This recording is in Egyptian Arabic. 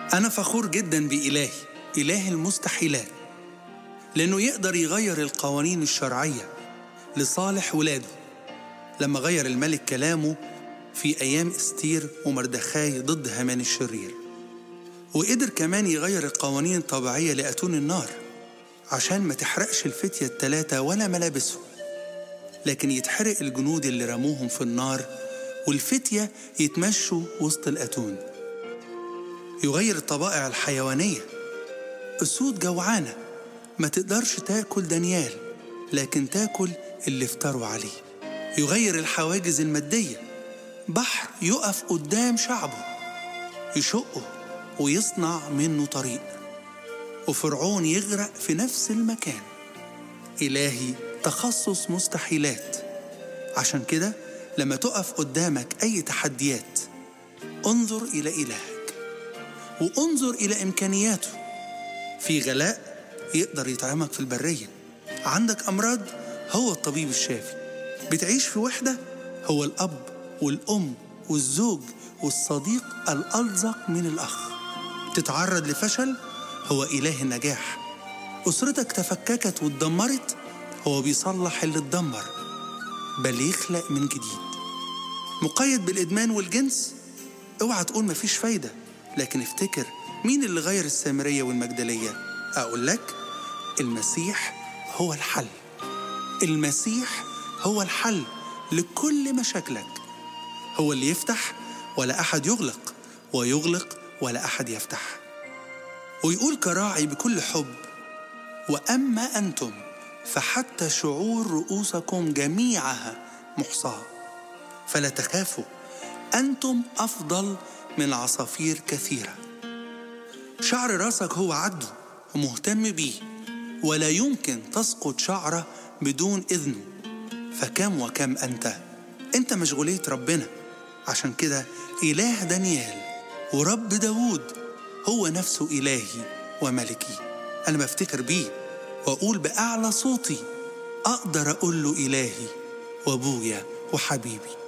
أنا فخور جدا بإلهي إله المستحيلات لأنه يقدر يغير القوانين الشرعية لصالح ولاده لما غير الملك كلامه في أيام استير ومردخاي ضد هامان الشرير وقدر كمان يغير القوانين الطبيعية لأتون النار عشان ما تحرقش الفتية التلاتة ولا ملابسهم لكن يتحرق الجنود اللي رموهم في النار والفتية يتمشوا وسط الأتون يغير الطبائع الحيوانية أسود جوعانة ما تقدرش تاكل دانيال لكن تاكل اللي افتروا عليه يغير الحواجز المادية بحر يقف قدام شعبه يشقه ويصنع منه طريق وفرعون يغرق في نفس المكان إلهي تخصص مستحيلات عشان كده لما تقف قدامك أي تحديات انظر إلى إلهك وانظر إلى إمكانياته في غلاء يقدر يطعمك في البرية عندك أمراض هو الطبيب الشافي بتعيش في وحدة هو الأب والأم والزوج والصديق الألزق من الأخ تتعرض لفشل هو إله النجاح أسرتك تفككت واتدمرت هو بيصلح اللي اتدمر بل يخلق من جديد مقيد بالإدمان والجنس اوعى تقول مفيش فايدة لكن افتكر مين اللي غير السامرية والمجدلية أقول لك المسيح هو الحل المسيح هو الحل لكل مشاكلك هو اللي يفتح ولا أحد يغلق ويغلق ولا أحد يفتح ويقول كراعي بكل حب وأما أنتم فحتى شعور رؤوسكم جميعها محصاة فلا تخافوا أنتم أفضل من عصافير كثيرة شعر راسك هو عدو ومهتم بيه ولا يمكن تسقط شعرة بدون إذنه فكم وكم أنت أنت مشغولية ربنا عشان كده إله دانيال ورب داوود هو نفسه إلهي وملكي أنا بفتكر بيه وأقول بأعلى صوتي أقدر أقول له إلهي وأبويا وحبيبي